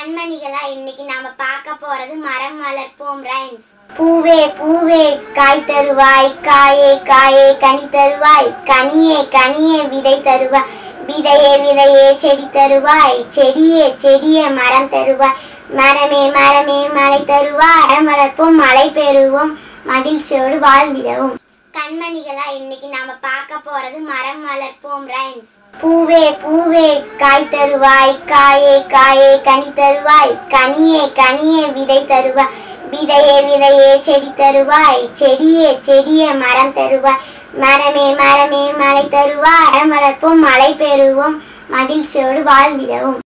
கண்மணிகளா இன்னைக்கு நாம பார்க்க போறது மரம் வளர்ப்போம் ரைம்ஸ் பூவே பூவே காய் தருவாய் காயே காயே கனி தருவாய் கனியே கனியே விதை தருவாய் விதையே விதையே செடி தருவாய் செடியே செடியே மரம் தருவாய் மரமே மரமே மலை தருவாய் மரம் வளர்ப்போம் மழை பெறுவோம் மகிழ்ச்சியோடு வாழ்ந்திடவும் கண்மணிகளா இன்னைக்கு நாம பார்க்க போறது மரம் வளர்ப்போம் ரைம்ஸ் பூவே பூவே காய் தருவாய் காயே காயே கனி தருவாய் கனியே கனியே விதை தருவாய் விதையே விதையே செடி தருவாய் செடியே செடியே மரம் தருவாய் மரமே மரமே மலை தருவாய் மரம் வளர்ப்போம் மழை பெறுவோம் மகிழ்ச்சியோடு வாழ்ந்திடவும்